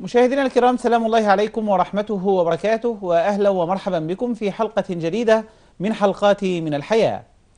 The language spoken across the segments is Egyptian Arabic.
مشاهدينا الكرام سلام الله عليكم ورحمته وبركاته واهلا ومرحبا بكم في حلقه جديده من حلقات من الحياه.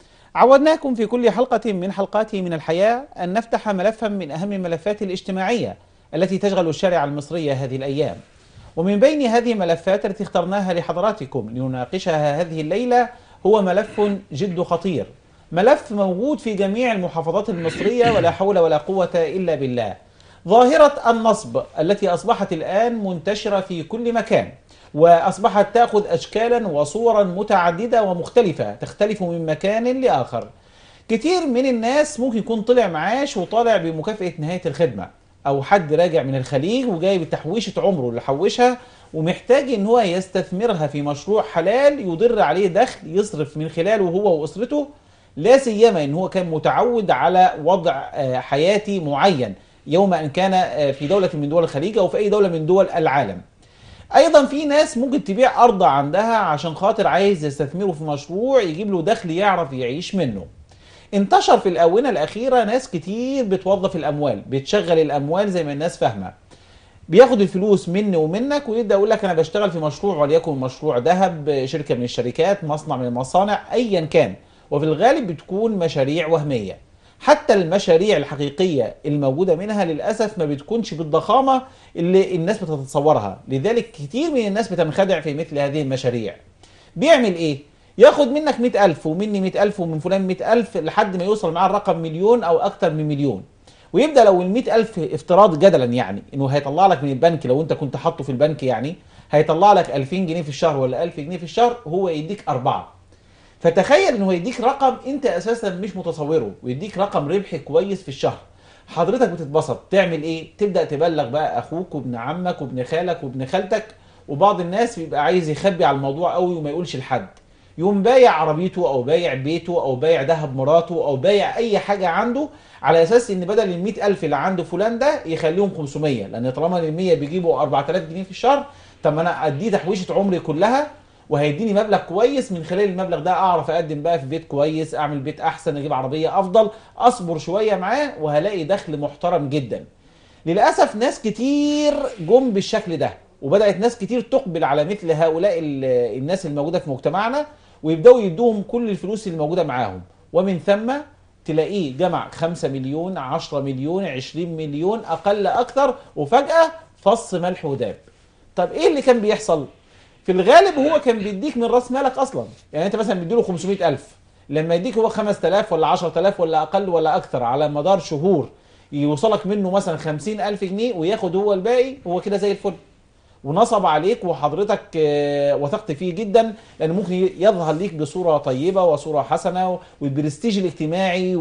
عودناكم في كل حلقه من حلقات من الحياه ان نفتح ملفا من اهم الملفات الاجتماعيه التي تشغل الشارع المصري هذه الايام. ومن بين هذه الملفات التي اخترناها لحضراتكم لنناقشها هذه الليله هو ملف جد خطير. ملف موجود في جميع المحافظات المصريه ولا حول ولا قوه الا بالله. ظاهرة النصب التي أصبحت الآن منتشرة في كل مكان وأصبحت تأخذ أشكالا وصورا متعددة ومختلفة تختلف من مكان لآخر كتير من الناس ممكن يكون طلع معاش وطالع بمكافأة نهاية الخدمة أو حد راجع من الخليج وجاي بتحويشة عمره اللي حوشها ومحتاج ان هو يستثمرها في مشروع حلال يدر عليه دخل يصرف من خلاله هو واسرته لا سيما ان هو كان متعود على وضع حياتي معين يوم ان كان في دوله من دول الخليج او في اي دوله من دول العالم. ايضا في ناس ممكن تبيع ارض عندها عشان خاطر عايز يستثمره في مشروع يجيب له دخل يعرف يعيش منه. انتشر في الاونه الاخيره ناس كتير بتوظف الاموال، بتشغل الاموال زي ما الناس فاهمه. بياخد الفلوس مني ومنك ويبدا يقول لك انا بشتغل في مشروع وليكن مشروع ذهب، شركه من الشركات، مصنع من المصانع، ايا كان. وفي الغالب بتكون مشاريع وهميه. حتى المشاريع الحقيقية الموجودة منها للأسف ما بتكونش بالضخامة اللي الناس بتتصورها لذلك كتير من الناس بتنخدع في مثل هذه المشاريع بيعمل إيه؟ ياخد منك مئة ألف ومني مئة ألف ومن فلان مئة ألف لحد ما يوصل معاه الرقم مليون أو أكتر من مليون ويبدأ لو المئة ألف افتراض جدلا يعني إنه هيطلع لك من البنك لو أنت كنت حاطه في البنك يعني هيطلع لك 2000 جنيه في الشهر ولا 1000 جنيه في الشهر هو يديك أربعة فتخيل انه يديك رقم انت اساسا مش متصوره ويديك رقم ربح كويس في الشهر حضرتك بتتبسط تعمل ايه تبدا تبلغ بقى اخوك وابن عمك وابن خالك وابن خالتك وبعض الناس بيبقى عايز يخبي على الموضوع قوي وما يقولش لحد يقوم بايع عربيته او بايع بيته او بايع ذهب مراته او بايع اي حاجه عنده على اساس ان بدل ال ألف اللي عند فلان ده يخليهم 500 لان طالما ال 100 بيجيبوا 4000 جنيه في الشهر طب ما انا اديه تحويشه عمري كلها وهيديني مبلغ كويس من خلال المبلغ ده اعرف اقدم بقى في بيت كويس اعمل بيت احسن اجيب عربيه افضل اصبر شويه معاه وهلاقي دخل محترم جدا للاسف ناس كتير جم بالشكل ده وبدات ناس كتير تقبل على مثل هؤلاء الناس الموجوده في مجتمعنا ويبداوا يدوهم كل الفلوس اللي موجوده معاهم ومن ثم تلاقيه جمع 5 مليون 10 مليون 20 مليون اقل اكتر وفجاه فص ملح وداب طب ايه اللي كان بيحصل في الغالب هو كان بيديك من راس مالك اصلا يعني انت مثلا بيديله 500000 لما يديك هو 5000 ولا 10000 ولا اقل ولا اكثر على مدار شهور يوصلك منه مثلا 50000 جنيه وياخد هو الباقي هو كده زي الفل ونصب عليك وحضرتك وثقت فيه جدا لان ممكن يظهر ليك بصوره طيبه وصوره حسنه والبرستيج الاجتماعي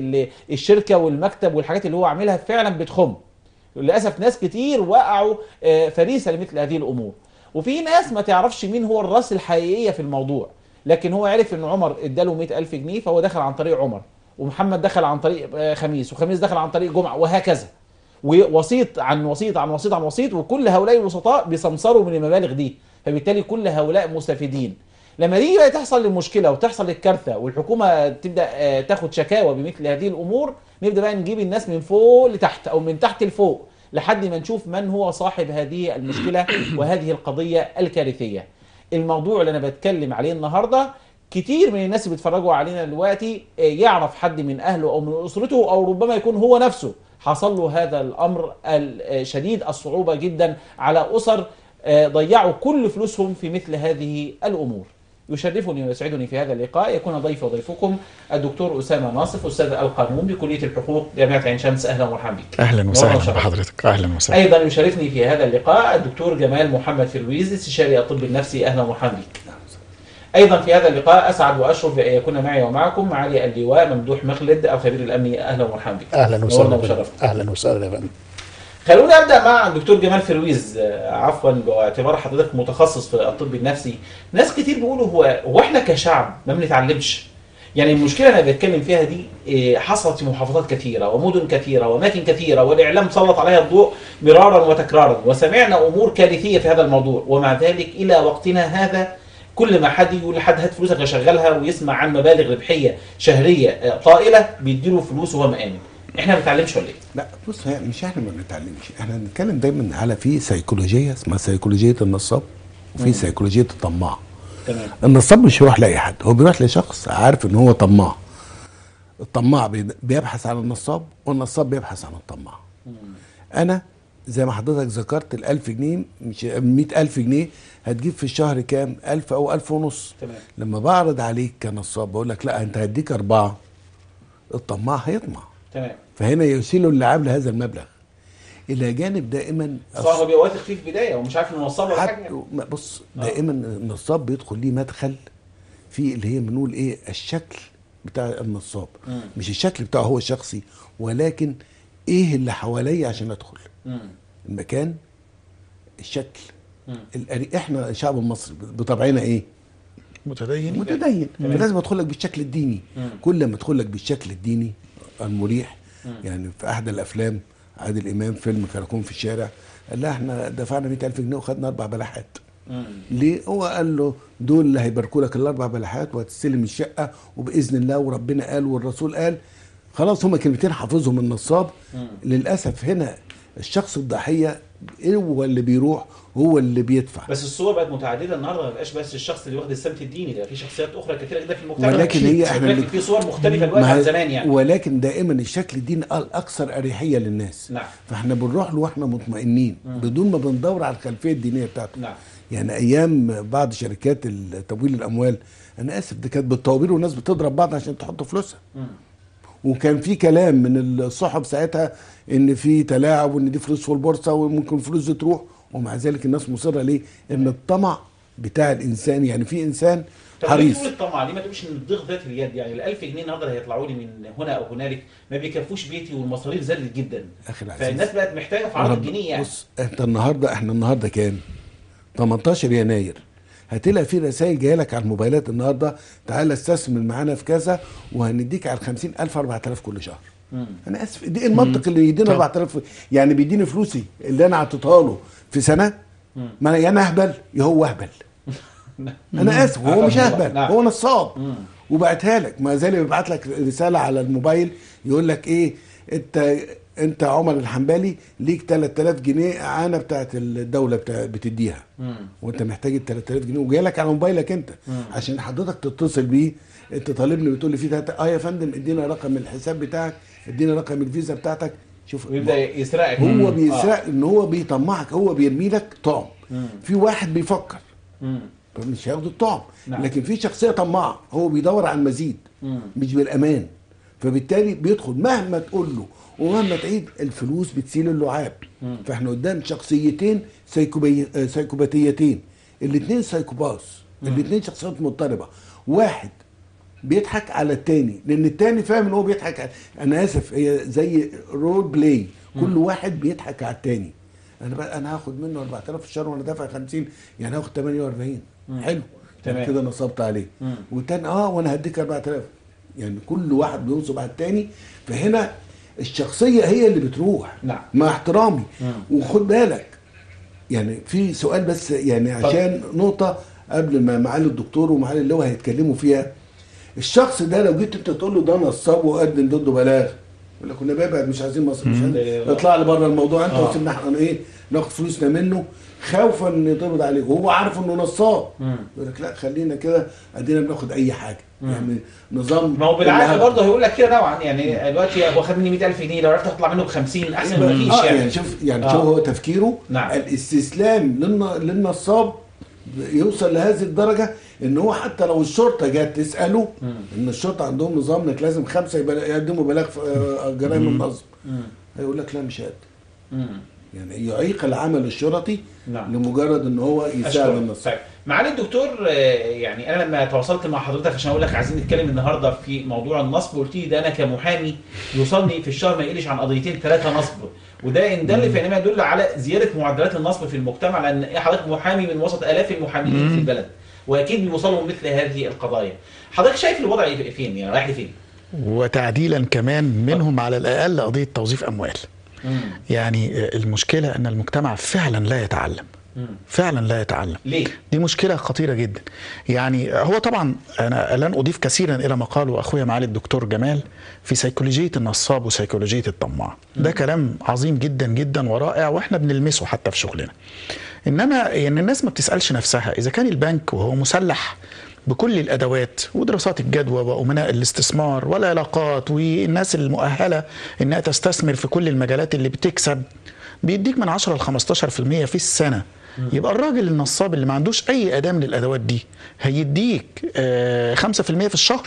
والشركه والمكتب والحاجات اللي هو عاملها فعلا بتخم للاسف ناس كتير وقعوا فريسه لمثل هذه الامور وفي ناس ما تعرفش مين هو الراس الحقيقية في الموضوع لكن هو عرف ان عمر اداله 100000 جنيه فهو دخل عن طريق عمر ومحمد دخل عن طريق خميس وخميس دخل عن طريق جمعة وهكذا ووسيط عن وسيط عن وسيط عن وسيط وكل هؤلاء الوسطاء بيسمسروا من المبالغ دي فبالتالي كل هؤلاء مستفيدين لما دي بقى تحصل المشكلة وتحصل الكارثة والحكومة تبدأ تاخد شكاوى بمثل هذه الأمور نبدأ بقى نجيب الناس من فوق لتحت أو من تحت لفوق لحد ما نشوف من هو صاحب هذه المشكلة وهذه القضية الكارثية الموضوع اللي أنا بتكلم عليه النهاردة كتير من الناس اللي بيتفرجوا علينا دلوقتي يعرف حد من أهله أو من أسرته أو ربما يكون هو نفسه حصل له هذا الأمر الشديد الصعوبة جدا على أسر ضيعوا كل فلوسهم في مثل هذه الأمور يشرفني ويسعدني في هذا اللقاء يكون ضيف وضيفكم الدكتور اسامه ناصف استاذ القانون بكليه الحقوق جامعه عين شمس اهلا ومرحبا بك. اهلا وسهلا بحضرتك اهلا وسهلا. ايضا يشرفني في هذا اللقاء الدكتور جمال محمد فرويز استشاري الطب النفسي اهلا ومرحبا بك. ايضا في هذا اللقاء اسعد واشرف بان يكون معي ومعكم معالي اللواء ممدوح مخلد الخبير الامني اهلا ومرحبا بك. اهلا وسهلا اهلا وسهلا يا فندم. خلونا ابدا مع الدكتور جمال فرويز عفوا باعتبار حضرتك متخصص في الطب النفسي ناس كتير بيقولوا هو هو احنا كشعب ما بنتعلمش يعني المشكله اللي انا بتكلم فيها دي حصلت في محافظات كثيره ومدن كثيره واماكن كثيره والاعلام سلط عليها الضوء مرارا وتكرارا وسمعنا امور كارثيه في هذا الموضوع ومع ذلك الى وقتنا هذا كل ما حد يقول لحد هات فلوسك اشغلها ويسمع عن مبالغ ربحيه شهريه طائله بيديله فلوس وهو مآمن احنا ما بنتعلمش ولا ايه؟ لا بص هي مش احنا ما بنتعلمش احنا بنتكلم دايما على في سيكولوجيه اسمها سيكولوجيه النصاب وفي سيكولوجيه الطماع تمام النصاب مش بيروح لاي حد هو بيروح لشخص عارف ان هو طماع الطماع بي- بيبحث عن النصاب والنصاب بيبحث عن الطماع انا زي ما حضرتك ذكرت ال 1000 جنيه مش 100000 جنيه هتجيب في الشهر كام 1000 او 1000 ونص تمام. لما بعرض عليك كنصاب بقول لك لا انت هديك اربعه الطماع هيطمع تمام فهنا يسيل اللعاب لهذا المبلغ الى جانب دائما صح هو بيبقى واثق فيه في البدايه ومش عارف انه نصاب ولا حاجه حتى ما- بص دائما النصاب بيدخل ليه مدخل في اللي هي بنقول ايه الشكل بتاع النصاب مم. مش الشكل بتاعه هو الشخصي ولكن ايه اللي حواليا عشان ادخل مم. المكان الشكل مم. الأري- احنا الشعب المصري بطبعنا ايه متدينين متدين تمام. فلازم ادخل لك بالشكل الديني مم. كل ما ادخل لك بالشكل الديني المريح مم. يعني في احد الافلام عادل امام فيلم كراكون في الشارع قال لا احنا دفعنا 100000 جنيه وخدنا اربع بلاحات مم. ليه هو قال له دول اللي هيباركوا لك الاربع بلاحات وهتستلم الشقه وباذن الله وربنا قال والرسول قال خلاص هما كلمتين حافظهم النصاب مم. للاسف هنا الشخص الضحيه هو اللي بيروح هو اللي بيدفع بس الصور بقت متعدده النهارده ما بقاش بس الشخص اللي واخد السمت الديني ده في شخصيات اخرى كثيره جدا في المجتمع ولكن هي احنا ولكن اللي- في صور مختلفه دلوقتي ما عن هي- زمان يعني ولكن دائما الشكل الديني الاكثر اريحيه للناس نعم. فاحنا بنروح له واحنا مطمئنين بدون ما بندور على الخلفيه الدينيه بتاعته نعم. يعني ايام بعض شركات تمويل الاموال انا اسف دي كانت بالطوابير والناس بتضرب بعض عشان تحط فلوسها مم. وكان في كلام من الصحف ساعتها ان في تلاعب وان دي فلوس في البورصه وممكن الفلوس دي تروح ومع ذلك الناس مصره ليه؟ ان الطمع بتاع الانسان يعني في انسان طب ليه حريص تقول الطمع ليه ما تقولش ان الضغط ذات اليد يعني ال 1000 جنيه النهارده اللي هيطلعوا لي من هنا او هنالك ما بيكفوش بيتي والمصاريف زادت جدا اخي العزيز فالناس بقت محتاجه في عرض رب- الجنيه يعني بص انت النهارده احنا النهارده كام؟ 18 يناير هتلاقي في رسائل جايه لك على الموبايلات النهارده تعالى استثمر معانا في كذا وهنديك على 50000 4000 كل شهر. مم. انا اسف دي المنطق اللي يدينا طب. 4000 يعني بيديني فلوسي اللي انا اعطيتها له في سنه ما أنا يا انا اهبل يا هو اهبل انا اسف هو مش نعم. اهبل نعم. هو نصاب مم. وبعتها لك ما زال بيبعت لك رساله على الموبايل يقول لك ايه انت انت عمر الحنبلي ليك 3000 جنيه اعانه بتاعت الدوله بتاع بتديها مم. وانت محتاج ال 3000 جنيه وجاي لك على موبايلك انت عشان حضرتك تتصل بيه انت طالبني بتقول لي في تلاتة- اه يا فندم ادينا رقم الحساب بتاعك ادينا رقم الفيزا بتاعتك شوف ويبدا يسرقك هو بيسرق ان هو بيطمعك هو بيرمي لك طعم مم. في واحد بيفكر مم. مش هياخد الطعم نعم. لكن في شخصيه طماعه هو بيدور على المزيد مم. مش بالامان فبالتالي بيدخل مهما تقول له ومهما تعيد الفلوس بتسيل اللعاب فاحنا قدام شخصيتين سيكوبي... آه، سيكوباتيتين الاثنين سيكوباس الاثنين شخصيات مضطربه واحد بيضحك على التاني لان التاني فاهم ان هو بيضحك على... انا اسف هي زي رول بلاي كل واحد بيضحك على التاني انا بقى انا هاخد منه 4000 في الشهر وانا دافع 50 يعني هاخد 48 حلو تمام. تمام كده نصبت عليه مم. والتاني اه وانا هديك 4000 يعني كل واحد بينصب على التاني فهنا الشخصيه هي اللي بتروح نعم. مع احترامي مم. وخد بالك يعني في سؤال بس يعني عشان نقطه قبل ما معالي الدكتور ومعالي اللواء هيتكلموا فيها الشخص ده لو جيت انت تقول له ده نصاب وقدم ضده بلاغ يقول لك كنا بابعد مش عايزين مصر مش عايزين ده- اطلع لي بره الموضوع انت آه. وسيبنا احنا ايه ناخد فلوسنا منه خوفا ان يتقبض عليه وهو عارف انه نصاب مم. يقول لك لا خلينا كده ادينا بناخد اي حاجه يعني نظام ما هو بالعقل اللي- برضه هيقول لك كده نوعا يعني دلوقتي هو خد مني 100000 جنيه لو عرفت اطلع منه ب 50 احسن ما فيش آه يعني يعني شوف يعني آه. شوف هو تفكيره نعم. الاستسلام للن- للنصاب يوصل لهذه الدرجه ان هو حتى لو الشرطه جت تساله ان الشرطه عندهم نظام انك لازم خمسه يبل- يقدموا بلاغ في آه، جرائم النصب مم. هيقول لك لا مش قادر مم. يعني يعيق العمل الشرطي نعم. لمجرد ان هو يساعد أشكرك. النصاب طيب معالي الدكتور آه، يعني انا لما تواصلت مع حضرتك عشان اقول لك عايزين نتكلم النهارده في موضوع النصب قلت لي ده انا كمحامي يوصلني في الشهر ما يقلش عن قضيتين ثلاثه نصب وده ان دل فانما يدل على زياده معدلات النصب في المجتمع لان حضرتك محامي من وسط الاف المحامين في البلد واكيد بيوصلوا مثل هذه القضايا حضرتك شايف الوضع فين يعني رايح لفين؟ وتعديلا كمان منهم على الاقل قضيه توظيف اموال يعني المشكله ان المجتمع فعلا لا يتعلم فعلا لا يتعلم ليه؟ دي مشكلة خطيرة جدا يعني هو طبعا أنا لن أضيف كثيرا إلى ما قاله أخويا معالي الدكتور جمال في سيكولوجية النصاب وسيكولوجية الطماع ده كلام عظيم جدا جدا ورائع وإحنا بنلمسه حتى في شغلنا إنما يعني الناس ما بتسألش نفسها إذا كان البنك وهو مسلح بكل الادوات ودراسات الجدوى وامناء الاستثمار والعلاقات والناس المؤهله انها تستثمر في كل المجالات اللي بتكسب بيديك من 10 ل 15% في السنه يبقى الراجل النصاب اللي ما عندوش اي اداه من الادوات دي هيديك آه، 5% في الشهر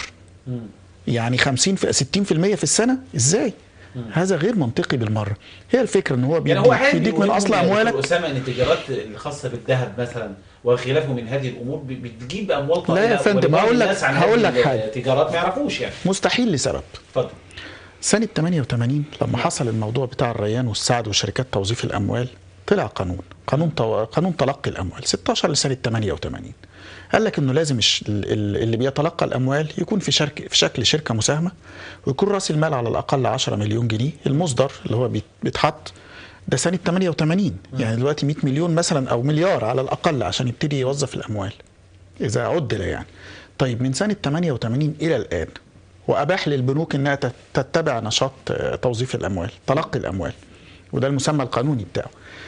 يعني 50 في 60% في السنه ازاي هذا غير منطقي بالمره هي الفكره ان هو يعني بيديك, هو عادي بيديك من يقول اصل لهم يا دكتور اموالك اسامه ان التجارات الخاصه بالذهب مثلا وخلافه من هذه الامور ب- بتجيب اموال لا يا طائلة فندم، ولبعض هقول لك- الناس عن هقول هذه لك حاجة. التجارات ما يعرفوش يعني مستحيل لسبب اتفضل سنة 88 لما حصل الموضوع بتاع الريان والسعد وشركات توظيف الأموال طلع قانون قانون تو... قانون تلقي الأموال 16 لسنة 88 قال لك إنه لازم الش- ال- ال- اللي بيتلقى الأموال يكون في شركة في شكل شركة مساهمة ويكون رأس المال على الأقل 10 مليون جنيه المصدر اللي هو بيت- بيتحط ده سنة 88 يعني دلوقتي 100 مليون مثلا أو مليار على الأقل عشان يبتدي يوظف الأموال إذا عدل يعني طيب من سنة 88 إلى الآن وأباح للبنوك أنها تت- تتبع نشاط آه، توظيف الأموال تلقي الأموال وده المسمى القانوني بتاعه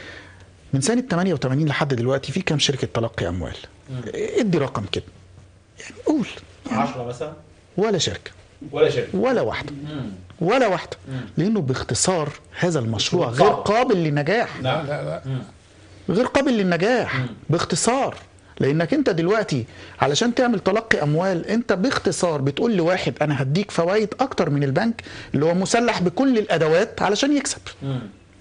من سنة 88 لحد دلوقتي في كام شركة تلقي أموال ادي رقم كده يعني قول 10 مثلا ولا شركة ولا شركه ولا واحدة مم. ولا واحدة لأنه باختصار هذا المشروع غير صعب. قابل للنجاح نعم لا لا غير قابل للنجاح باختصار لانك انت دلوقتي علشان تعمل تلقي اموال انت باختصار بتقول لواحد انا هديك فوائد اكتر من البنك اللي هو مسلح بكل الادوات علشان يكسب مم.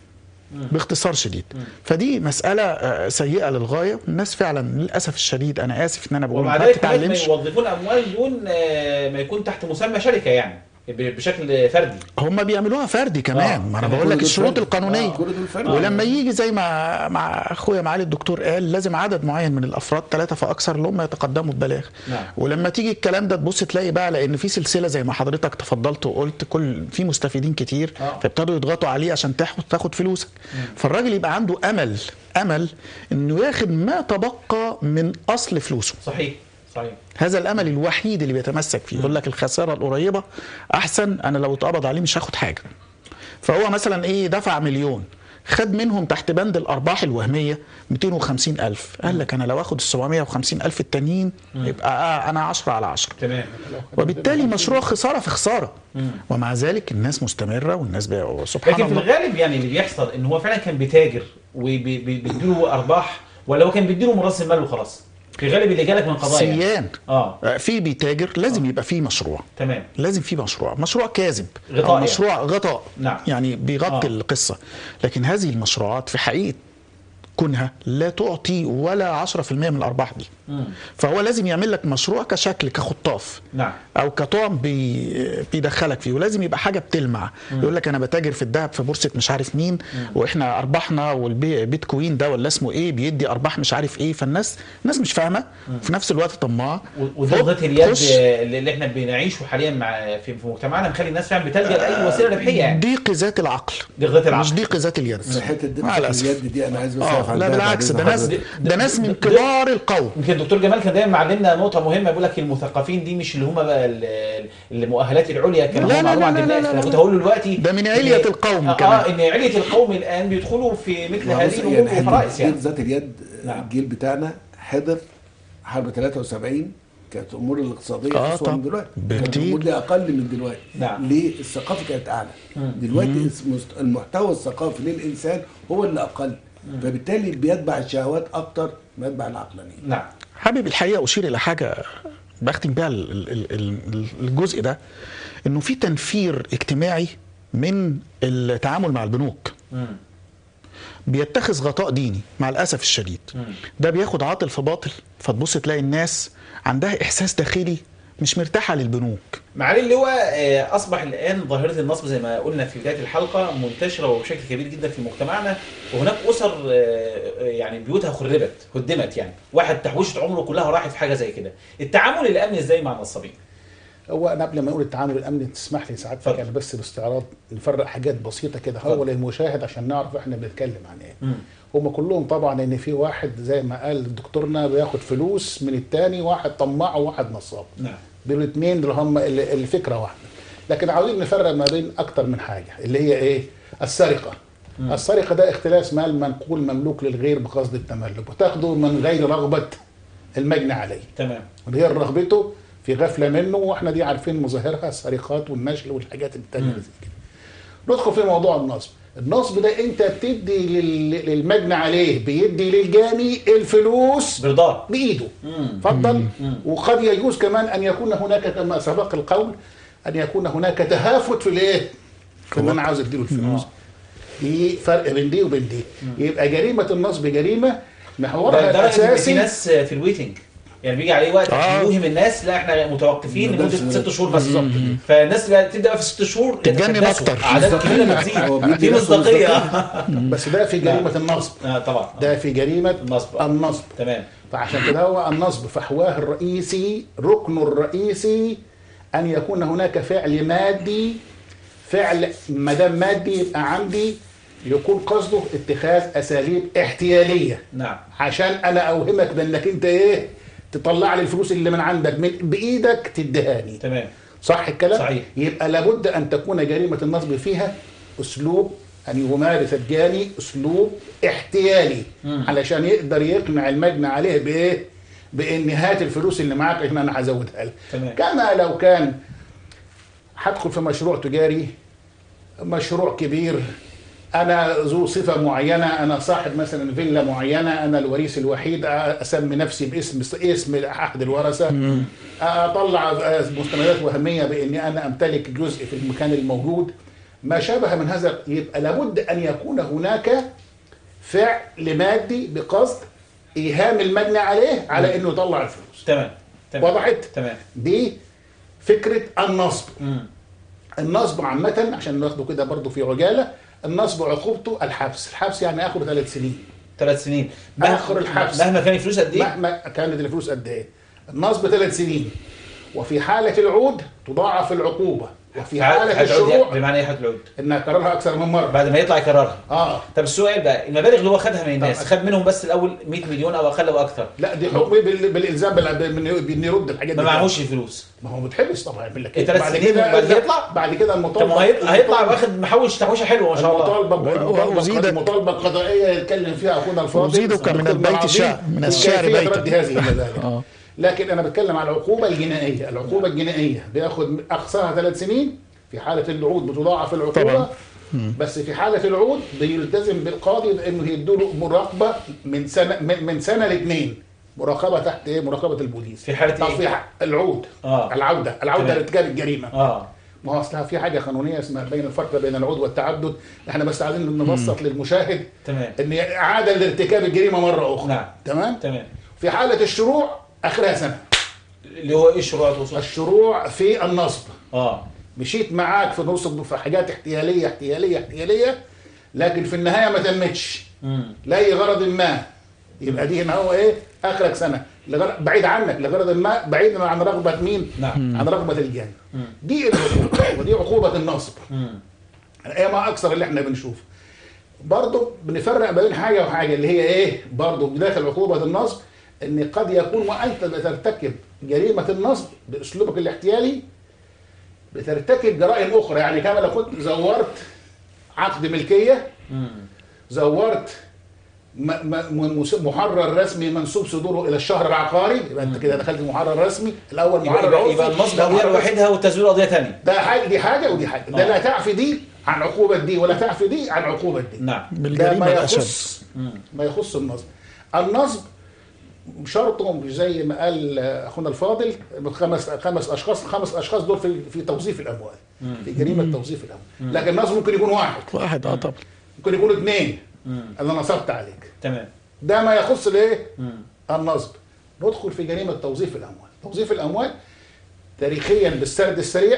باختصار شديد فدي مساله آه، سيئه للغايه الناس فعلا للاسف الشديد انا اسف ان انا بقول ومع ما ذلك كمان ما بتتعلمش يوظفون اموال دون آه، ما يكون تحت مسمى شركه يعني ب- بشكل فردي هم بيعملوها فردي كمان آه، ما انا كمان بقول لك كل دول الشروط فردي. القانونيه آه، كل دول فردي. ولما يجي زي ما مع اخويا معالي الدكتور قال لازم عدد معين من الافراد ثلاثه فاكثر اللي هم يتقدموا ببلاغ نعم. ولما تيجي الكلام ده تبص تلاقي بقى لان في سلسله زي ما حضرتك تفضلت وقلت كل في مستفيدين كتير آه. فابتدوا يضغطوا عليه عشان تاخد تاخد فلوسك فالراجل يبقى عنده امل امل انه ياخد ما تبقى من اصل فلوسه صحيح صحيح هذا الامل الوحيد اللي بيتمسك فيه يقول لك الخساره القريبه احسن انا لو اتقبض عليه مش هاخد حاجه فهو مثلا ايه دفع مليون خد منهم تحت بند الارباح الوهميه 250 الف قال لك انا لو اخد ال 750 الف التانيين يبقى آه انا 10 على 10 تمام وبالتالي مشروع خساره في خساره ومع ذلك الناس مستمره والناس بي... سبحان لكن في الله الغالب يعني اللي بيحصل ان هو فعلا كان بيتاجر وبيديله ارباح ولا هو كان بيديله من راس المال وخلاص في الغالب اللي جالك من قضايا يعني. سيان اه آه، في بيتاجر لازم يبقى فيه مشروع تمام لازم في مشروع مشروع كاذب غطاء او يعني. مشروع غطاء نعم. يعني بيغطي آه. آه. القصه لكن هذه المشروعات في حقيقه كونها لا تعطي ولا 10% من الارباح دي مم. فهو لازم يعمل لك مشروع كشكل كخطاف نعم او كطعم بي بيدخلك فيه ولازم يبقى حاجه بتلمع يقول لك انا بتاجر في الذهب في بورصه مش عارف مين واحنا ارباحنا والبيتكوين ده ولا اسمه ايه بيدي ارباح مش عارف ايه فالناس الناس مش فاهمه في نفس الوقت طماعه و- وضغط اليد خش. اللي احنا بنعيشه حاليا مع في في مجتمعنا مخلي الناس فعلا بتلجا لاي وسيله ربحيه يعني ضيق ذات العقل ضغط مش العقل ضيق ذات اليد من حته دي مع الاسف اليد دي انا عايز بس اه أعرف لا عندها بالعكس ده بعد ناس إذن ده ناس من ده- كبار القوم يمكن الدكتور جمال كان دايما معلمنا نقطه مهمه بيقول لك المثقفين دي مش اللي هم بقى ال- المؤهلات العليا كما لا، هو لا، معلوم لا، عند لا، الناس لا، انا لا. كنت هقول له دلوقتي ده من إن- علية القوم اه كمان. ان علية القوم الان بيدخلوا في مثل ما بص، هذه يعني الامور حته والفرائس يعني ضيق ذات اليد نعم. الجيل بتاعنا حضر حرب 73 كانت الامور الاقتصاديه آه اسوء من طبعا. دلوقتي كانت بكتير. الامور دي اقل من دلوقتي نعم. ليه الثقافه كانت اعلى دلوقتي اسم- المحتوى الثقافي للانسان هو اللي اقل فبالتالي بيتبع الشهوات اكتر ما يتبع العقلانيه نعم حابب الحقيقه اشير الى حاجه بختم بيها ال- ال- ال- الجزء ده انه في تنفير اجتماعي من التعامل مع البنوك مم. بيتخذ غطاء ديني مع الاسف الشديد ده بياخد عاطل في باطل فتبص تلاقي الناس عندها احساس داخلي مش مرتاحه للبنوك معالي اللواء آه، اصبح الان ظاهره النصب زي ما قلنا في بدايه الحلقه منتشره وبشكل كبير جدا في مجتمعنا وهناك اسر آه، آه، يعني بيوتها خربت هدمت يعني واحد تحويشه عمره كلها راحت في حاجه زي كده التعامل الامني ازاي مع النصابين هو انا قبل ما نقول التعامل الامني تسمح لي سعادتك اتفضل. يعني بس باستعراض نفرق حاجات بسيطه كده اتفضل. هو للمشاهد عشان نعرف احنا بنتكلم عن ايه مم. هم كلهم طبعا ان في واحد زي ما قال دكتورنا بياخد فلوس من التاني واحد طماع وواحد نصاب نعم دول الاثنين اللي هم ال- الفكره واحده لكن عاوزين نفرق ما بين اكتر من حاجه اللي هي ايه السرقه مم. السرقه ده اختلاس مال منقول مملوك للغير بقصد التملك وتاخده من غير رغبه المجني عليه تمام غير رغبته في غفله منه واحنا دي عارفين مظاهرها السرقات والنشل والحاجات التانية اللي زي كده ندخل في موضوع النصب النصب ده انت بتدي لل- للمجني عليه بيدي للجاني الفلوس برضاه بايده مم. اتفضل مم. وقد يجوز كمان ان يكون هناك كما سبق القول ان يكون هناك تهافت في الايه؟ في ان انا عاوز اديله الفلوس دي فرق بين دي وبين دي يبقى جريمه النصب جريمه محورها لدرجه ان في الاساسي ناس في الويتنج يعني بيجي عليه وقت آه. يوهم الناس لا احنا متوقفين ما لمده يقدرش ست شهور بس بالظبط. فالناس بقى تبدا بقى في ست شهور تتجنن يتحدثوا. أكتر. اعداد كبيره هو بتزيد بيدي في نفسه مصداقيه بس ده في جريمه النصب آه طبعا ده في جريمه النصب. النصب تمام فعشان كده هو النصب فحواه الرئيسي ركنه الرئيسي ان يكون هناك فعل مادي فعل ما دام مادي يبقى عندي يكون قصده اتخاذ اساليب احتياليه نعم عشان انا اوهمك بانك انت ايه تطلع لي الفلوس اللي من عندك من بايدك تدهاني تمام صح الكلام صحيح. يبقى لابد ان تكون جريمه النصب فيها اسلوب ان يمارس الجاني اسلوب احتيالي مم. علشان يقدر يقنع المجني عليه بايه بان هات الفلوس اللي معاك عشان انا هزودها لك تمام. كما لو كان هدخل في مشروع تجاري مشروع كبير انا ذو صفه معينه انا صاحب مثلا فيلا معينه انا الوريث الوحيد اسمي نفسي باسم اسم احد الورثه اطلع مستندات وهميه باني انا امتلك جزء في المكان الموجود ما شابه من هذا يبقى لابد ان يكون هناك فعل مادي بقصد ايهام المجني عليه على انه يطلع الفلوس تمام تمام وضحت تمام دي فكره النصب مم. النصب عامة عشان ناخده كده برضو في عجالة النصب عقوبته الحبس الحبس يعني اخره ثلاث سنين ثلاث سنين آخر الحبس. مهما كان الفلوس قد ايه مهما كانت الفلوس قد ايه النصب ثلاث سنين وفي حالة العود تضاعف العقوبة وفي حالة حد الشروع بمعنى ايه حد العود انها كررها اكثر من مرة بعد ما يطلع يكررها اه طب السؤال بقى المبالغ اللي هو خدها من الناس طبعا. خد منهم بس الاول 100 مليون او اقل او اكثر لا دي حكم بال- بالالزام بال- بال- بان يرد الحاجات ما دي معهوش الفلوس ما هو متحبس طبعا يعمل لك إيه، ثلاث بعد سنين كده وبعد كده يطلع؟ بعد كده طب المطالبه ما هيطلع هيطلع المطالبة- واخد محوش تحويشه حلوه ما شاء الله المطالبه و- المطالبه وأزيدك- المطالبه القضائيه يتكلم فيها اخونا الفاضل أزيدك من الدكتور البيت العظيم شعر- من الشعر وكيفية بيتا. رد هذه المبالغ آه. لكن انا بتكلم على العقوبه الجنائيه العقوبه الجنائيه بياخد اقصاها ثلاث سنين في حاله الوعود بتضاعف العقوبه طبعا. بس في حاله الوعود بيلتزم بالقاضي بانه يدوا له مراقبه من سنه من من سنه لاثنين مراقبه تحت ايه مراقبه البوليس في حالة طب إيه؟ في ح- العود آه. العوده العوده تمام. لارتكاب الجريمه اه ما هو اصلها في حاجه قانونيه اسمها بين الفرق بين العود والتعدد احنا بس عايزين نبسط للمشاهد تمام ان اعاده لارتكاب الجريمه مره اخرى نعم. تمام تمام في حاله الشروع اخرها سنه اللي هو ايه الشروع توصل الشروع في النصب اه مشيت معاك في نصب في حاجات احتياليه احتياليه احتياليه لكن في النهايه ما تمتش امم لاي غرض ما يبقى دي هنا هو ايه اخرك سنه لغرض بعيد عنك لغرض ما بعيدا عن رغبه مين؟ نعم. عن رغبه الجاني دي العقوبه ودي عقوبه النصب امم ايه ما اكثر اللي احنا بنشوفه برضه بنفرق بين حاجه وحاجه اللي هي ايه برضه بداخل عقوبه النصب ان قد يكون وانت بترتكب جريمه النصب باسلوبك الاحتيالي بترتكب جرائم اخرى يعني كما لو كنت زورت عقد ملكيه امم زورت م- م- مس- محرر رسمي منسوب صدوره الى الشهر العقاري يبقى انت كده دخلت محرر رسمي الاول يبقى, محرر يبقى, عرفي، يبقى النصب ده قضيه محرر لوحدها والتزوير قضيه ثانيه ده حاجه دي حاجه ودي حاجه ده آه. لا تعفي دي عن عقوبه دي ولا تعفي دي عن عقوبه دي نعم ده بالجريمة ما الأشد يخص ما يخص النصب النصب شرطه مش زي ما قال اخونا الفاضل خمس خمس اشخاص خمس اشخاص دول في في توظيف الاموال في جريمه توظيف الاموال لكن النصب ممكن يكون واحد واحد اه طبعا ممكن يكون اثنين امم انا نصبت عليك تمام ده ما يخص الايه امم النصب ندخل في جريمه توظيف الاموال توظيف الاموال تاريخيا بالسرد السريع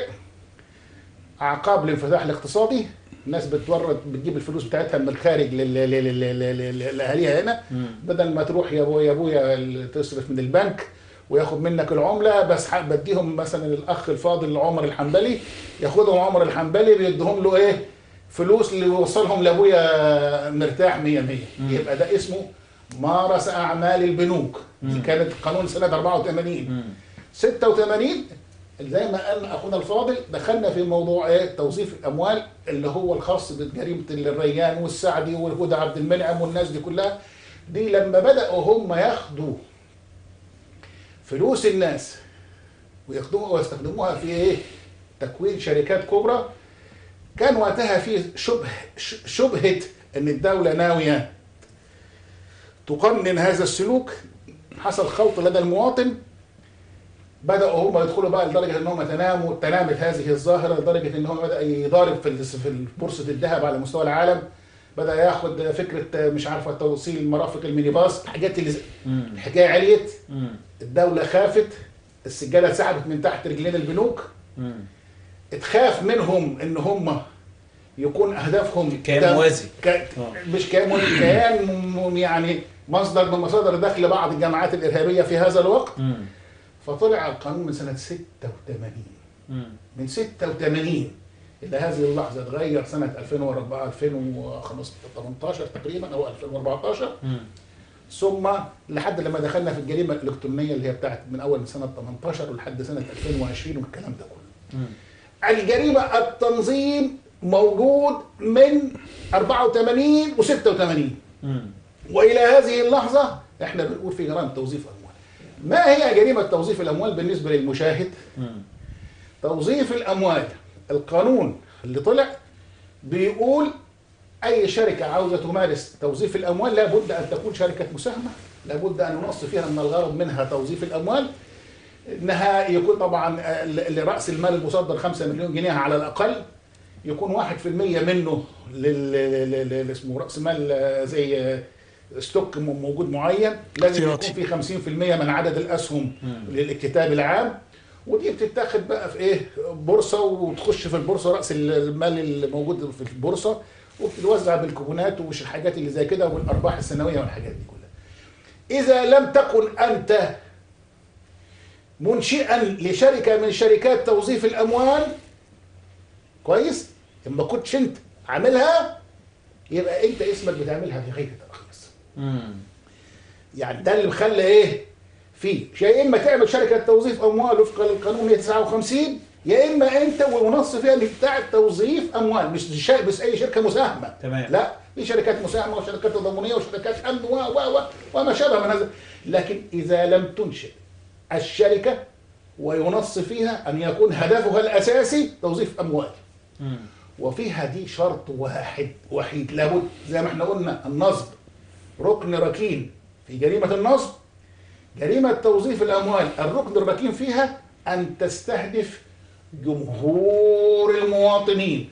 عقاب الانفتاح الاقتصادي الناس بتورد بتجيب الفلوس بتاعتها من الخارج لل- لل- لل- لل- لل- لاهاليها هنا مم. بدل ما تروح يا ابويا يا ابويا ال- تصرف من البنك وياخد منك العمله بس ح- بديهم مثلا الاخ الفاضل عمر الحنبلي ياخدهم عمر الحنبلي بيديهم له ايه فلوس اللي يوصلهم لابويا مرتاح 100 100 يبقى ده اسمه مارس اعمال البنوك دي كانت قانون سنه 84 86 زي ما قال اخونا الفاضل دخلنا في موضوع ايه توظيف الاموال اللي هو الخاص بجريمه الريان والسعدي والهدى عبد المنعم والناس دي كلها دي لما بداوا هم ياخدوا فلوس الناس وياخدوها ويستخدموها في ايه تكوين شركات كبرى كان وقتها في شبه ش- شبهه ان الدوله ناويه تقنن هذا السلوك حصل خلط لدى المواطن بداوا هم يدخلوا بقى لدرجه ان هم تناموا تنامت هذه الظاهره لدرجه ان هو بدا يضارب في الس- في بورصه الذهب على مستوى العالم بدا ياخد فكره مش عارفه توصيل مرافق الميني باص الحاجات اللي زي- الحكايه عليت الدوله خافت السجاده اتسحبت من تحت رجلين البنوك اتخاف منهم ان هم يكون اهدافهم كيان ده- موازي. ك... آه. مش كيان موازي، كيان م- يعني مصدر من مصادر دخل بعض الجماعات الارهابيه في هذا الوقت فطلع القانون من سنه 86 من 86 الى هذه اللحظه اتغير سنه 2004 2018 تقريبا او 2014 ثم لحد لما دخلنا في الجريمه الالكترونيه اللي هي بتاعت من اول من سنه 18 ولحد سنه 2020 والكلام ده كله. الجريمه التنظيم موجود من 84 و86 والى هذه اللحظه احنا بنقول في جرائم توظيف اموال. ما هي جريمه توظيف الاموال بالنسبه للمشاهد؟ توظيف الاموال القانون اللي طلع بيقول اي شركه عاوزه تمارس توظيف الاموال لابد ان تكون شركه مساهمه لابد ان ينص فيها ان الغرض منها توظيف الاموال انها يكون طبعا ال- راس المال المصدر 5 مليون جنيه على الاقل يكون 1% منه لل لل- لل- اسمه راس مال آه، زي آه، ستوك م- موجود معين لازم احتياطي. يكون في 50% من عدد الاسهم للاكتتاب العام ودي بتتاخد بقى في ايه بورصه وتخش في البورصه راس المال اللي موجود في البورصه وبتتوزع بالكوبونات ومش الحاجات اللي زي كده والارباح السنويه والحاجات دي كلها اذا لم تكن انت منشئا لشركه من شركات توظيف الاموال كويس ما كنتش انت عاملها يبقى انت اسمك بتعملها في غير ترخيص يعني ده اللي مخلى ايه في يا اما تعمل شركه توظيف اموال وفقا للقانون 159 يا اما انت والمنص فيها اللي بتاع توظيف اموال مش شا... بس اي شركه مساهمه تمام. لا في شركات مساهمه وشركات تضامنيه وشركات امن و و و وما شابه من هذا لكن اذا لم تنشئ الشركه وينص فيها ان يكون هدفها الاساسي توظيف اموال وفيها دي شرط واحد وحيد لابد زي ما احنا قلنا النصب ركن ركين في جريمه النصب جريمه توظيف الاموال الركن الركين فيها ان تستهدف جمهور المواطنين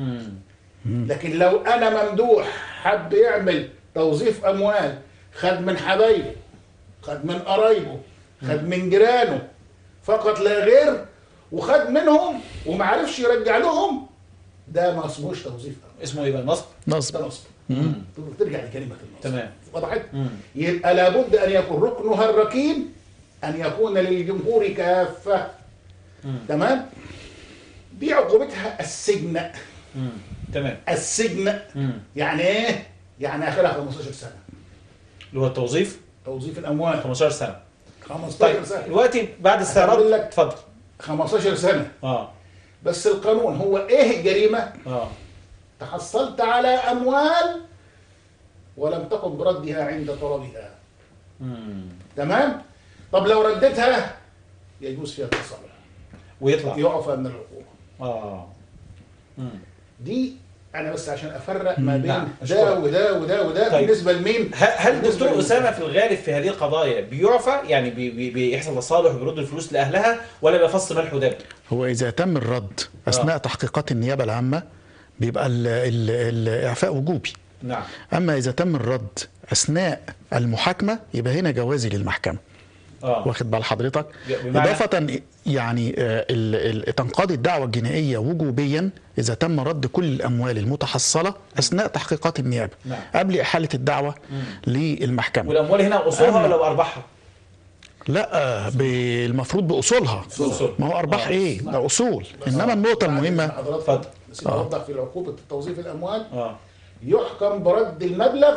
لكن لو انا ممدوح حب يعمل توظيف اموال خد من حبايبه خد من قرايبه خد من جيرانه فقط لا غير وخد منهم وما عرفش يرجع لهم ده ما اسمهوش توظيف اموال اسمه ايه بقى نصب نصب ده نصب ترجع لكلمه النصب تمام. وضحت مم. يبقى لابد ان يكون ركنها الركين ان يكون للجمهور كافه تمام دي عقوبتها السجن مم. تمام السجن مم. يعني ايه يعني اخرها 15 سنه اللي هو التوظيف توظيف الاموال 15 سنه 15 طيب سنه دلوقتي بعد هقول استعراض لك. اتفضل 15 سنه اه بس القانون هو ايه الجريمه اه تحصلت على اموال ولم تقم بردها عند طلبها مم. تمام طب لو ردتها يجوز فيها التصالح ويطلع يعفى من العقوبه اه مم. دي انا بس عشان افرق ما بين نعم، ده أشكرك. وده وده وده طيب. بالنسبه لمين ه- هل بالنسبة دكتور لمين؟ اسامه في الغالب في هذه القضايا بيعفى يعني بي بي بيحصل تصالح وبيرد الفلوس لاهلها ولا بيبقى فصل ملح ودم؟ هو إذا تم الرد أثناء تحقيقات النيابة العامة بيبقى ال- ال- الإعفاء وجوبي نعم أما إذا تم الرد أثناء المحاكمة يبقى هنا جوازي للمحكمة اه واخد بال حضرتك بمعنى؟ إضافة يعني آه، ال- ال- تنقاضي الدعوة الجنائية وجوبيا إذا تم رد كل الأموال المتحصلة أثناء تحقيقات النيابة نعم. قبل إحالة الدعوة للمحكمة والاموال هنا اصولها أما- ولا ارباحها؟ لا ب- المفروض باصولها أصول. ما هو ارباح ايه ده اصول انما النقطه المهمه حضرتك اتفضل. بس اوضح في عقوبه توظيف الاموال اه يحكم برد المبلغ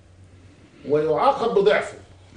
ويعاقب بضعفه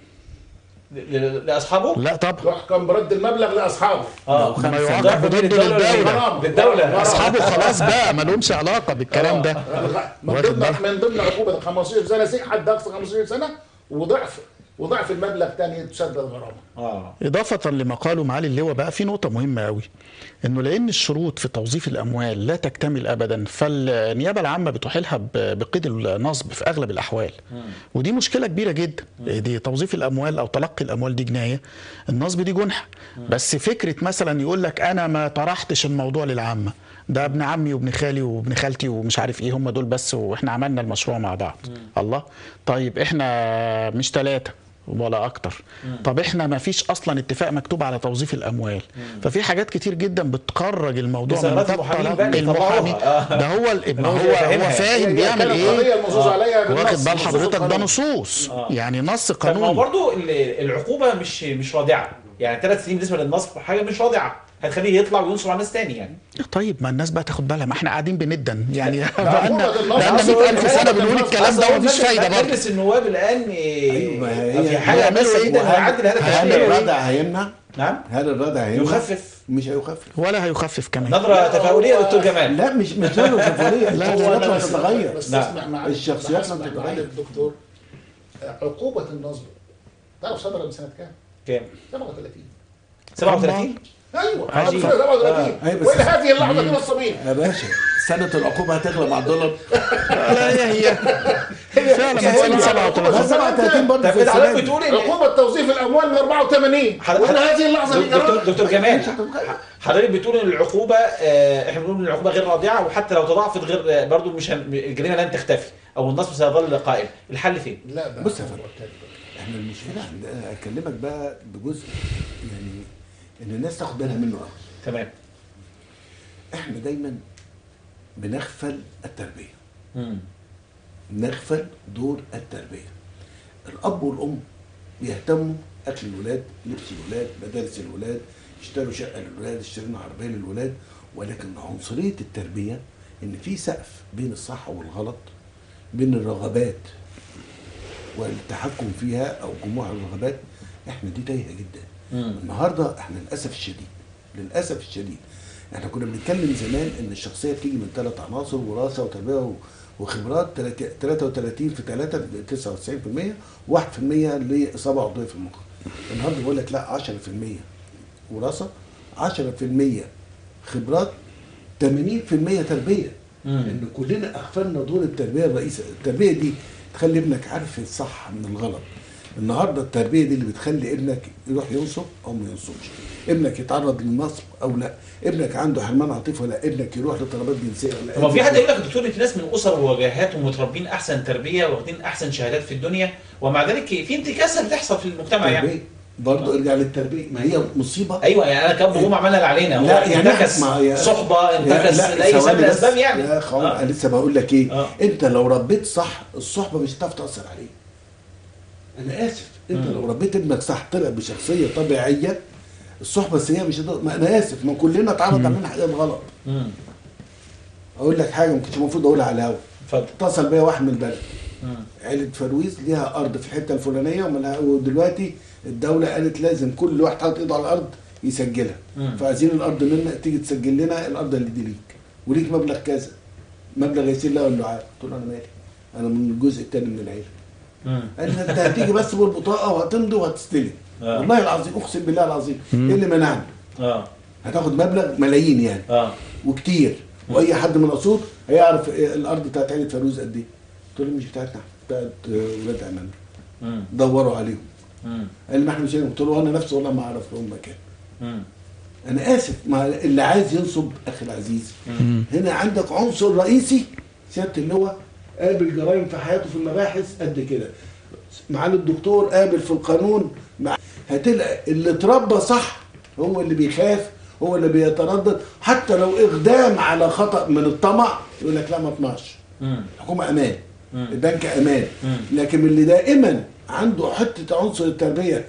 ل- ل- لاصحابه لا طب يحكم برد المبلغ لاصحابه اه ما يعاقب ضعف بضده للدولة للدولة. ولا- للدولة اصحابه خلاص بقى ما لهمش علاقه بالكلام ده من واخد ضمن بالك؟ من ضمن عقوبه 15 سنه سجن حد اقصى 15 سنه وضعف وضعف المبلغ تاني تسدد غرامه اه إضافة لما قاله معالي اللواء بقى في نقطة مهمة أوي إنه لأن الشروط في توظيف الأموال لا تكتمل أبدا فالنيابة العامة بتحيلها ب- بقيد النصب في أغلب الأحوال ودي مشكلة كبيرة جدا دي توظيف الأموال أو تلقي الأموال دي جناية النصب دي جنحة بس فكرة مثلا يقول لك أنا ما طرحتش الموضوع للعامة ده ابن عمي وابن خالي وابن خالتي ومش عارف ايه هم دول بس واحنا عملنا المشروع مع بعض الله طيب احنا مش ثلاثة ولا اكتر طب احنا ما فيش اصلا اتفاق مكتوب على توظيف الاموال ففي حاجات كتير جدا بتخرج الموضوع من بيسموها نطاق المحامين بقى اللي المحامي يطلعوها. آه. ده هو ال- ما هو هو هو فاهمها. فاهم هي بيعمل كانت ايه قضيه المنصوص عليها بالنص، واخد بال نصوص حضرتك ده القانون. نصوص يعني نص طب ما هو قانوني برضه ال- العقوبه مش مش رادعه يعني ثلاث سنين بالنسبه للنصب حاجه مش رادعه هتخليه يطلع وينصب على ناس تاني يعني طيب ما الناس بقى تاخد بالها ما احنا قاعدين بندن يعني عقوبة بقالنا النصب. بقالنا أصل 100000 سنه عقوبة بنقول النصب. الكلام ده أصل ومفيش الناس فايده بتاعت برضه مجلس النواب الان إيه، أيوة، ما هي- في حاجه هيعملوا بس إيه؟ جدا وهل- نعدل هذا هل التشريع الردع هيمنع؟ نعم هل الردع هيمنع؟ يخفف مش هيخفف ولا هيخفف كمان نظره تفاؤليه يا دكتور جمال لا مش مش له شفافيه لا، الشخصيات لا، لا بس- تتغير بس لا. اسمع معالي الشخصيات بحسب ما معالي بتتغير. الدكتور عقوبة النصب تعرف صدر من سنة كام؟ كام 37 37 ايوه عجيب. 37 أيوة، بس- والى هذه اللحظة دي نصابين يا باشا سنة العقوبة هتغلى مع الدولار لا هي هي فعلا من سنه 37 ما 37 برضه طب في انت السنة حضرتك دي. بتقول ان عقوبة توظيف الأموال من 84 حضرتك- والى هذه اللحظة دي دكتور قرار. دكتور جمال مش هتتغير. حضرتك بتقول ان العقوبه آه، احنا بنقول ان العقوبه غير رادعه وحتى لو تضاعفت غير برضه مش هن- الجريمه لن تختفي او النصب سيظل قائم الحل فين؟ لا ده بص يا فندم احنا المشكلة عندنا اكلمك بقى بجزء يعني ان الناس تاخد بالها منه قوي تمام احنا دايما بنغفل التربية مم. نغفل دور التربية الأب والأم بيهتموا أكل الولاد لبس الولاد مدارس الولاد اشتروا شقة للولاد اشتروا عربية للولاد ولكن عنصرية التربية إن في سقف بين الصح والغلط بين الرغبات والتحكم فيها أو جموع الرغبات احنا دي تايهة جدا مم. النهارده احنا للأسف الشديد للأسف الشديد احنا كنا بنتكلم زمان ان الشخصيه بتيجي من ثلاث عناصر وراثه وتربيه و- وخبرات تلات- 33 في 3 99% 1% لاصابه عضويه في المخ النهارده بيقول لك لا 10% وراثه 10% خبرات 80% تربيه مم. لان كلنا اغفلنا دور التربيه الرئيسيه التربيه دي تخلي ابنك عارف الصح من الغلط النهارده التربيه دي اللي بتخلي ابنك يروح ينصب او ما ينصبش ابنك يتعرض للنصب او لا ابنك عنده حرمان عاطفه ولا ابنك يروح لطلبات جنسيه ولا هو في ابنك- حد يقول لك يا دكتور انت ناس من اسر ووجهات ومتربين احسن تربيه واخدين احسن شهادات في الدنيا ومع ذلك في انتكاسه بتحصل في المجتمع يعني تربيه برضه ارجع للتربيه ما هي مصيبه ايوه يعني انا كاب وام عملنا اللي علينا هو لا، يعني انتكس ما هي- صحبه يا- انتكس لا، لاي سبب ثواني من بس. الاسباب يعني يا خوان آه. انا لسه بقول لك ايه آه. انت لو ربيت صح الصحبه مش هتعرف تاثر عليه انا اسف انت لو ربيت ابنك صح طلع بشخصيه طبيعيه الصحبه السيئه مش هتقدر ما انا اسف ما كلنا اتعرض علينا حاجات غلط مم. اقول لك حاجه ما كنتش المفروض اقولها على الهوا اتفضل اتصل بيا واحد من البلد مم. عيلة فرويز ليها أرض في الحتة الفلانية وملها- ودلوقتي الدولة قالت لازم كل واحد حاطط إيده على الأرض يسجلها مم. فعايزين الأرض منك تيجي تسجل لنا الأرض اللي دي ليك وليك مبلغ كذا مبلغ يسير له ولا عارف قلت له أنا مالي أنا من الجزء الثاني من العيلة مم. قال لي أنت هتيجي بس بالبطاقة وهتمضي وهتستلم آه. والله العظيم أقسم بالله العظيم إيه اللي منعني اه هتاخد مبلغ ملايين يعني اه وكتير واي حد من الاسود هيعرف إيه الارض بتاعت عيله فيروز قد ايه قلت له مش بتاعتنا بتاعت آه، ولاد عمامنا مم. دوروا عليهم مم. قال لي ما احنا مش هنا. قلت له انا نفسي والله ما اعرف لهم مكان مم. انا اسف ما اللي عايز ينصب اخي العزيز هنا عندك عنصر رئيسي سياده اللواء قابل جرائم في حياته في المباحث قد كده معالي الدكتور قابل في القانون مع هتلاقي اللي اتربى صح هو اللي بيخاف هو اللي بيتردد حتى لو اقدام على خطا من الطمع يقول لك لا ما اطمعش مم. الحكومه امان مم. البنك امان مم. لكن اللي دائما عنده حته عنصر التربيه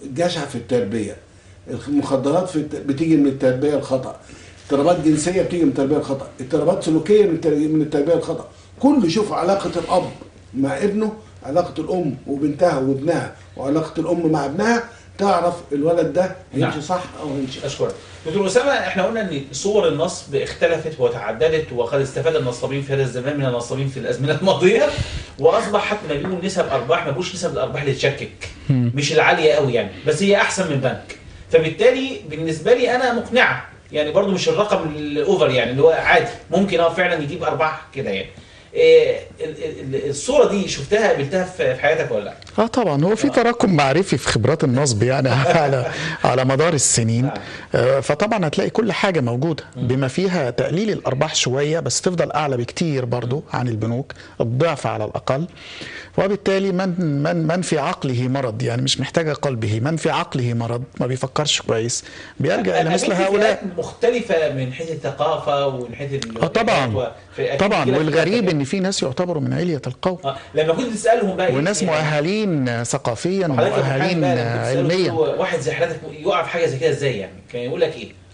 جشع في التربيه المخدرات في الت... بتيجي من التربيه الخطا اضطرابات جنسيه بتيجي من التربيه الخطا اضطرابات سلوكيه من التر- من التربيه الخطا كله شوف علاقه الاب مع ابنه علاقه الام وبنتها وابنها وعلاقه الام مع ابنها تعرف الولد ده هيمشي نعم. صح او هيمشي اشكرك دكتور اسامه احنا قلنا ان صور النصب اختلفت وتعددت وقد استفاد النصابين في هذا الزمان من النصابين في الازمنه الماضيه واصبح حتى ما بيقولوا نسب ارباح ما بيقولوش نسب الارباح اللي تشكك مش العاليه قوي يعني بس هي احسن من بنك فبالتالي بالنسبه لي انا مقنعه يعني برضو مش الرقم الاوفر يعني اللي هو عادي ممكن اه فعلا يجيب ارباح كده يعني إيه ال- ال- الصوره دي شفتها قابلتها في في حياتك ولا لا؟ اه طبعا هو في تراكم معرفي في خبرات النصب يعني على على مدار السنين نعم. آه، فطبعا هتلاقي كل حاجه موجوده بما فيها تقليل الارباح شويه بس تفضل اعلى بكتير برضو عن البنوك الضعف على الاقل وبالتالي من من من في عقله مرض يعني مش محتاجه قلبه من في عقله مرض ما بيفكرش كويس بيلجا الى مثل قابلت هؤلاء فئات مختلفه من حيث الثقافه ومن حيث ال- اه طبعا وفي- أكيد طبعا كده في والغريب فئات ان في ناس يعتبروا من عليه القوم آه، لما كنت تسالهم بقى إيه وناس يعني مؤهلين ثقافيا حضرتك يا محمد ومؤهلين بقى لما كنت تسأله علميا تقول له واحد زي حضرتك يقع في حاجه زي كده ازاي يعني كان يقول لك ايه؟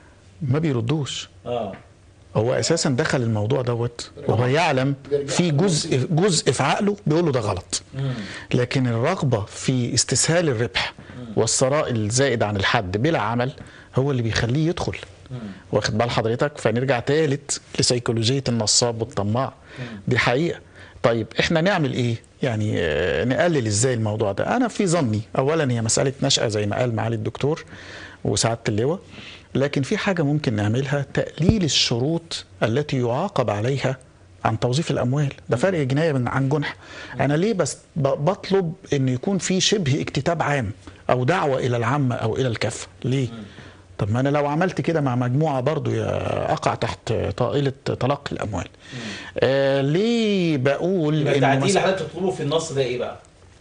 ما بيردوش اه هو اساسا دخل الموضوع دوت وهو يعلم في جزء جزء في عقله بيقول له ده غلط مم. لكن الرغبه في استسهال الربح والثراء الزائد عن الحد بلا عمل هو اللي بيخليه يدخل واخد بال حضرتك فنرجع تالت لسيكولوجيه النصاب والطماع دي حقيقه طيب احنا نعمل ايه يعني آه، نقلل ازاي الموضوع ده انا في ظني اولا هي مساله نشأة زي ما قال معالي الدكتور وسعاده اللواء لكن في حاجه ممكن نعملها تقليل الشروط التي يعاقب عليها عن توظيف الاموال ده فرق جنايه من عن جنح انا ليه بس ب- بطلب ان يكون في شبه اكتتاب عام او دعوه الى العامه او الى الكافه ليه طب ما انا لو عملت كده مع مجموعه برضو يا- اقع تحت طائله تلقي الاموال آه ليه بقول يبقى إنه التعديل مثلاً- اللي حضرتك تطلبه في النص ده ايه بقى؟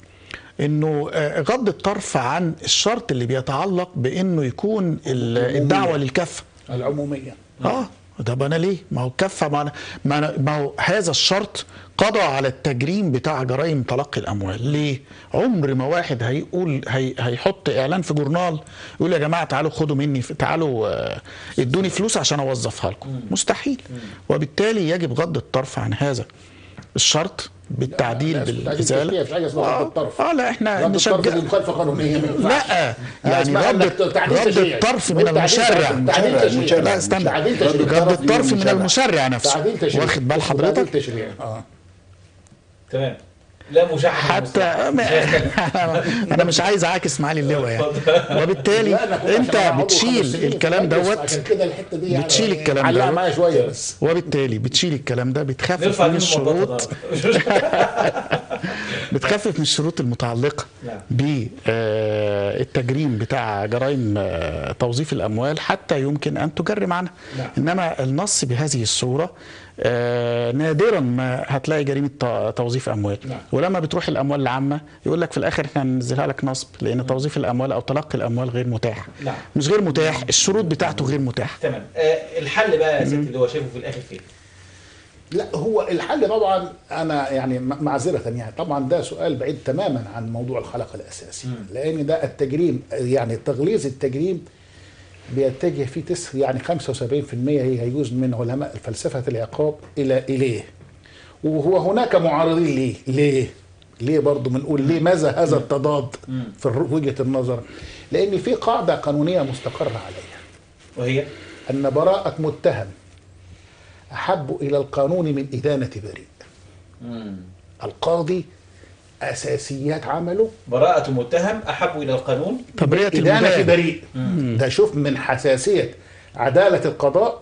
انه آه، غض الطرف عن الشرط اللي بيتعلق بانه يكون ال- الدعوه للكافه العموميه اه ده انا ليه؟ ما هو كفه ما, أنا ما, أنا ما هو هذا الشرط قضى على التجريم بتاع جرائم تلقي الاموال، ليه؟ عمر ما واحد هيقول هي هيحط اعلان في جورنال يقول يا جماعه تعالوا خدوا مني تعالوا آه، ادوني فلوس عشان اوظفها لكم، مستحيل وبالتالي يجب غض الطرف عن هذا الشرط بالتعديل لا، لا، تعديل بالازاله تشريعي، مفيش حاجة اسمها غض الطرف. اه لا احنا رد الطرف نشجع دي مخالفه قانونيه ما ينفعش. لا يعني اسمها رد إنك تعديل رد تشريعي. الطرف من والتعديل المشرع تعديل- تعديل تشريعي. لا استنى تعديل تشريعي. رد الطرف من المشرع. المشرع نفسه تعديل تشريعي واخد بال اسمه تعديل حضرتك تشريعي اه تمام لا مشاحن حتى انا مش عايز اعاكس معالي اللواء يعني وبالتالي لا، أنا كنت انت عشان أنا عضو خمس بتشيل سنين في الكلام المجلس، دوت عشان كده الحته دي يعني بتشيل الكلام علقها دوت. معايا شويه بس وبالتالي بتشيل الكلام ده بتخفف نرفع من دي الشروط المنطقه بتخفف من الشروط المتعلقه نعم. بالتجريم بتاع جرائم آه، توظيف الاموال حتى يمكن ان تجرم عنها نعم. انما النص بهذه الصوره آه، نادرا ما هتلاقي جريمه ت- توظيف اموال نعم. ولما بتروح الاموال العامه يقول لك في الاخر احنا هننزلها لك نصب لان توظيف الاموال او تلقي الاموال غير متاح نعم. مش غير متاح الشروط بتاعته غير متاحه تمام آه، الحل بقى يا ستي اللي هو شايفه في الاخر فين؟ لا هو الحل طبعا انا يعني م- معذره يعني طبعا ده سؤال بعيد تماما عن موضوع الحلقه الاساسي لان ده التجريم يعني تغليظ التجريم بيتجه فيه تس يعني 75% هي هيجوز من علماء فلسفه العقاب الى اليه وهو هناك معارضين ليه ليه ليه برضه بنقول ليه ماذا هذا التضاد في الر- وجهه النظر لان في قاعده قانونيه مستقره عليها وهي أن براءة متهم أحب إلى القانون من إدانة بريء القاضي أساسيات عمله براءة متهم أحب إلى القانون تبرئه إدانة المدان بريء ده شوف من حساسية عدالة القضاء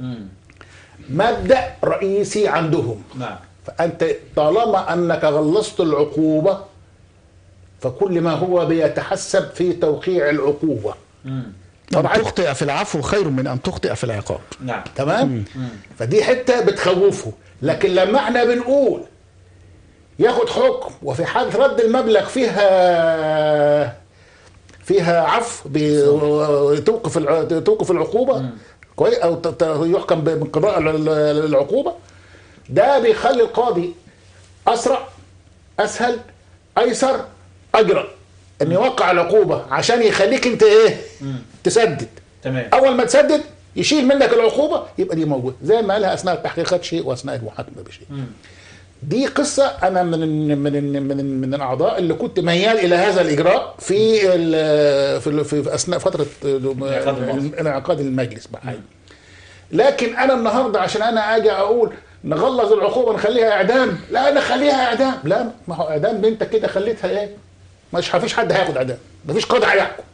مبدأ رئيسي عندهم نعم فأنت طالما أنك غلظت العقوبة فكل ما هو بيتحسب في توقيع العقوبة ان طبعا تخطئ في العفو خير من ان تخطئ في العقاب نعم تمام فدي حته بتخوفه لكن لما احنا بنقول ياخد حكم وفي حاله رد المبلغ فيها فيها عفو بي- توقف الع- توقف العقوبه كويس او ت- ت- يحكم بانقضاء ال- ال- العقوبه ده بيخلي القاضي اسرع اسهل ايسر اجرأ ان يوقع العقوبه عشان يخليك انت ايه تسدد تمام اول ما تسدد يشيل منك العقوبه يبقى دي موجوده زي ما قالها اثناء التحقيقات شيء واثناء المحاكمه بشيء دي قصه انا من ال من ال من ال من الاعضاء اللي كنت ميال الى هذا الاجراء في ال في, ال في اثناء فتره انعقاد المجلس. انعقاد المجلس بقى لكن انا النهارده عشان انا اجي اقول نغلظ العقوبه نخليها اعدام لا نخليها اعدام لا ما هو اعدام دي انت كده خليتها ايه مش مفيش حد هياخد اعدام مفيش قاضي هيحكم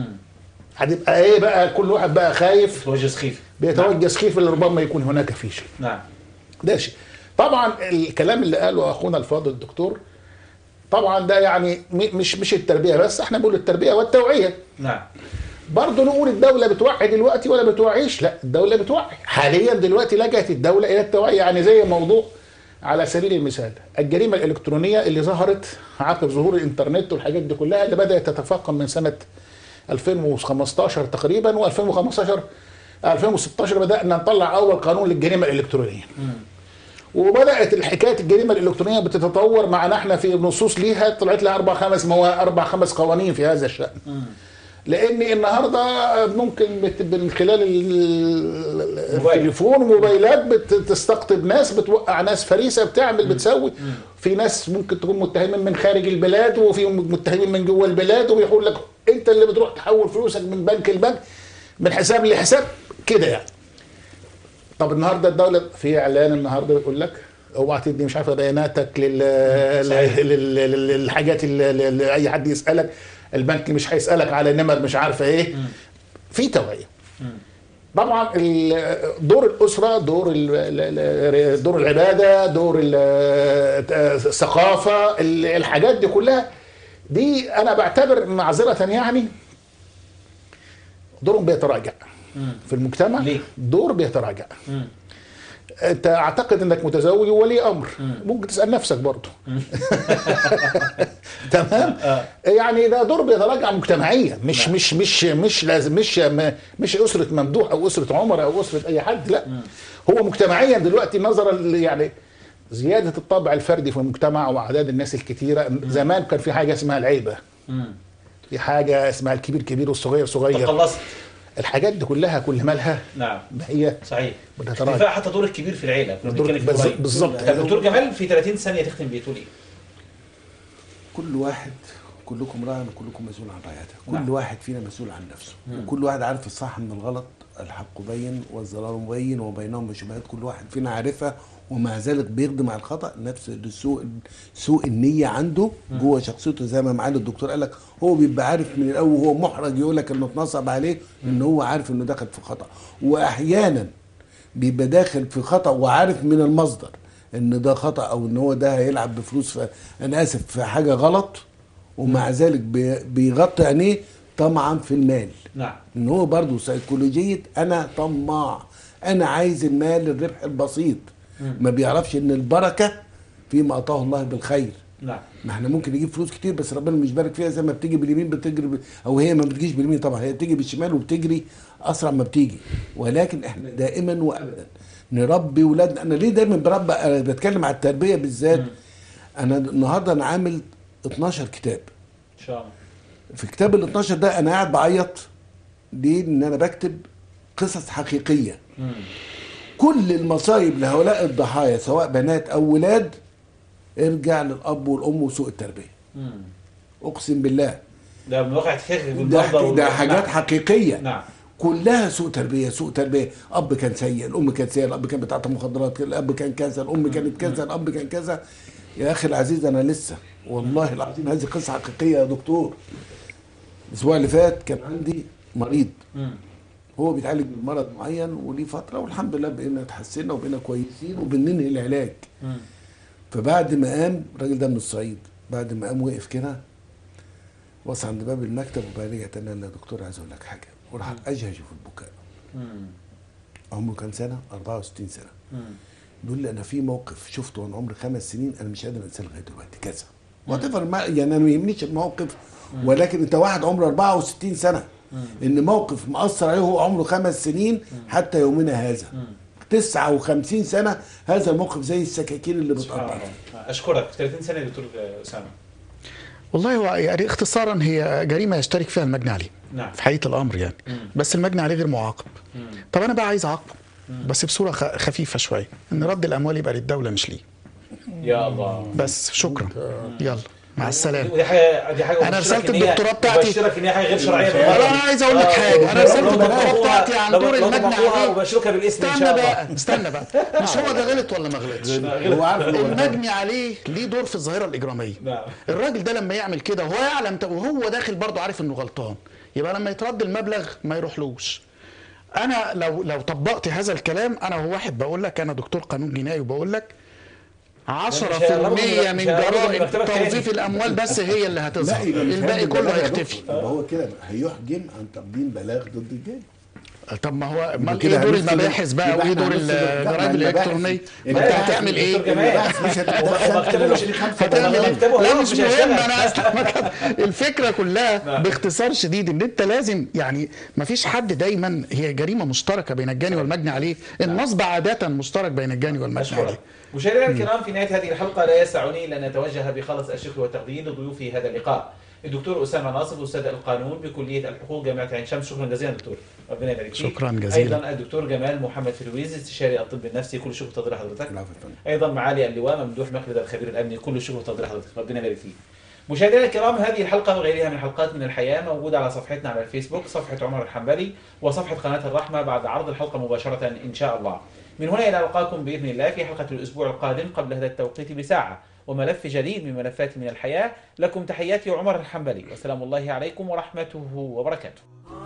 هتبقى ايه بقى كل واحد بقى خايف توجه سخيف بيتوجه سخيف اللي ربما يكون هناك فيه شيء نعم ده شيء طبعا الكلام اللي قاله اخونا الفاضل الدكتور طبعا ده يعني م- مش مش التربيه بس احنا بنقول التربيه والتوعيه نعم برضه نقول الدولة بتوعي دلوقتي ولا بتوعيش؟ لا الدولة بتوعي، حاليا دلوقتي لجأت الدولة إلى التوعية يعني زي موضوع على سبيل المثال الجريمة الإلكترونية اللي ظهرت عقب ظهور الإنترنت والحاجات دي كلها اللي بدأت تتفاقم من سنة 2015 تقريبا و2015 2016 بدأنا نطلع أول قانون للجريمة الإلكترونية. وبدات الحكايه الجريمه الالكترونيه بتتطور معنا احنا في نصوص ليها طلعت لها اربع خمس موا... اربع خمس قوانين في هذا الشان. لان النهارده ممكن بت... من خلال ال- موبايل. التليفون وموبايلات بتستقطب ناس بتوقع ناس فريسه بتعمل بتسوي في ناس ممكن تكون متهمين من خارج البلاد وفي متهمين من جوه البلاد وبيقول لك انت اللي بتروح تحول فلوسك من بنك لبنك من حساب لحساب كده يعني طب النهارده الدوله في اعلان النهارده بيقول لك اوعى تدي مش عارفه بياناتك لل صحيح. لل- لل- للحاجات اللي اللي اي حد يسالك البنك مش هيسالك على نمر مش عارفه ايه في توعيه طبعا ال- دور الاسره دور ال- ال- ال- دور العباده دور ال- الثقافه ال- الحاجات دي كلها دي انا بعتبر معذره يعني دورهم بيتراجع في المجتمع ليه؟ دور بيتراجع انت اعتقد انك متزوج وولي امر ممكن تسال نفسك برضه تمام يعني ده دور بيتراجع مجتمعيا مش مش مش مش لازم مش مش اسره ممدوح او اسره عمر او اسره اي حد لا هو مجتمعيا دلوقتي نظرا ل- يعني زياده الطابع الفردي في المجتمع واعداد الناس الكتيره زمان كان في حاجه اسمها العيبه في حاجه اسمها الكبير كبير والصغير صغير تقلصت الحاجات دي كلها كل مالها نعم ما هي صحيح بتتراجع. اختفاء حتى دور الكبير في العيله كنا دور- بنتكلم فيه بالظ- قريب. بالظبط. طب دكتور جمال في 30 ثانيه تختم بيه تقول ايه؟ كل واحد كلكم راع وكلكم مسؤول عن رعيته كل نعم. واحد فينا مسؤول عن نفسه وكل واحد عارف الصح من الغلط الحق بين والضلال مبين وبينهم شبهات كل واحد فينا عارفها ومع ذلك بيخدم على الخطا نفس السوء سوء النيه عنده جوه شخصيته زي ما معالي الدكتور قال لك هو بيبقى عارف من الاول وهو محرج يقول لك انه اتنصب عليه ان هو عارف انه دخل في خطا واحيانا بيبقى داخل في خطا وعارف من المصدر ان ده خطا او ان هو ده هيلعب بفلوس ف... انا اسف في حاجه غلط ومع ذلك بي- بيغطي عينيه طمعا في المال نعم ان هو برضه سيكولوجيه انا طماع انا عايز المال الربح البسيط ما بيعرفش ان البركه فيما اعطاه الله بالخير نعم ما احنا ممكن نجيب فلوس كتير بس ربنا مش بارك فيها زي ما بتيجي باليمين بتجري ب... او هي ما بتجيش باليمين طبعا هي بتيجي بالشمال وبتجري اسرع ما بتيجي ولكن احنا دائما وابدا نربي ولادنا انا ليه دايما بربى انا بتكلم على التربيه بالذات انا النهارده انا عامل 12 كتاب ان شاء الله في كتاب ال 12 ده انا قاعد بعيط ليه؟ ان انا بكتب قصص حقيقيه كل المصايب لهؤلاء الضحايا سواء بنات او ولاد ارجع للاب والام وسوء التربيه اقسم بالله ده من واقع تحقيق ده, بالمنظر ده حاجات نعم. حقيقيه نعم كلها سوء تربيه سوء تربيه اب كان سيء الام كانت سيئه الاب كان بتاعت مخدرات الاب كان كذا الام كانت كذا الاب كان كذا يا اخي العزيز انا لسه والله العظيم هذه قصه حقيقيه يا دكتور الاسبوع اللي فات كان عندي مريض مم. هو بيتعالج من مرض معين وليه فتره والحمد لله بقينا اتحسنا وبقينا كويسين وبننهي العلاج مم. فبعد ما قام الراجل ده من الصعيد بعد ما قام وقف كده وصل عند باب المكتب وبقى رجع تاني قال لي يا دكتور عايز اقول لك حاجه وراح اجهش في البكاء مم. عمره كام سنه 64 سنه مم. بيقول لي انا في موقف شفته وانا عمري خمس سنين انا مش قادر انساه لغايه دلوقتي كذا وات يعني انا ما يهمنيش الموقف ولكن انت واحد عمره 64 سنه ان موقف مأثر عليه وهو عمره خمس سنين حتى يومنا هذا 59 سنه هذا الموقف زي السكاكين اللي سبحان بتقطع الله اشكرك 30 سنه يا دكتور اسامه والله هو يعني اختصارا هي جريمه يشترك فيها المجني عليه نعم. في حقيقه الامر يعني بس المجني عليه غير معاقب طب انا بقى عايز اعاقبه بس بصوره خ- خفيفه شويه ان رد الاموال يبقى للدوله مش ليه يا الله بس شكرا يلا مع السلامه ودي حاجه دي حاجه أنا أبشرك رسالة إن هي- الدكتوراه بتاعتي- أبشرك ان هي حاجه غير شرعيه والله انا عايز اقول لك حاجه انا رسالة لو الدكتوراه طبقوها- بتاعتي عن لو- دور لو المجني طبقوها عليه وبشركها بالاسم ان استنى شاء الله بقى استنى بقى مش هو ده غلط ولا ما غلطش هو عارف إنه غلط. المجني عليه ليه دور في الظاهره الاجراميه نعم. الراجل ده لما يعمل كده وهو يعلم ت- وهو داخل برضه عارف انه غلطان يبقى لما يترد المبلغ ما يروحلوش انا لو لو طبقت هذا الكلام انا هو واحد بقول لك انا دكتور قانون جنائي وبقول لك 10% هيهربوا من- من مش هيهربوا من جرائم مكتبك تاني. توظيف الاموال بس هي اللي لا هتظهر يبقى مش الباقي هيعمل كله بلاغ يا هيختفي دكتور. يبقى هو كده هيحجم عن تقديم بلاغ ضد الجاني طب ما هو امال كده ايه دور هنفصل- المباحث بقى يبقى وايه احنا دور هنفصل المجتمع الجرائم المباحث. الالكترونيه ما انت المباحث هتعمل ايه دكتور جمال. المباحث مش هتتدخل مكتبه مش هتعمل ايه؟ مكتبه لا هيقف مش مش مهم هيشتغل. انا اصلا الفكره كلها باختصار شديد ان انت لازم يعني ما فيش حد دايما هي جريمه مشتركه بين الجاني والمجني عليه النصب عاده مشترك بين الجاني والمجني أشكرك عليه مشاهدينا الكرام في نهاية هذه الحلقة لا يسعني إلا أن أتوجه بخلص الشكر والتقدير لضيوفي هذا اللقاء الدكتور أسامة ناصر أستاذ القانون بكلية الحقوق جامعة عين شمس شكرا جزيلا دكتور ربنا يبارك فيك شكراً جزيلاً. أيضا الدكتور جمال محمد فلويز استشاري الطب النفسي كل شكر وتقدير حضرتك العفو يا فندم. ايضا معالي اللواء ممدوح مخلد الخبير الامني كل شكر وتقدير حضرتك ربنا يبارك فيك مشاهدينا الكرام هذه الحلقه وغيرها من حلقات من الحياه موجوده على صفحتنا على الفيسبوك صفحه عمر الحنبلي وصفحه قناه الرحمه بعد عرض الحلقه مباشره ان شاء الله من هنا الى القاكم باذن الله في حلقه الاسبوع القادم قبل هذا التوقيت بساعه وملف جديد من ملفات من الحياه لكم تحياتي عمر الحنبلي وسلام الله عليكم ورحمته وبركاته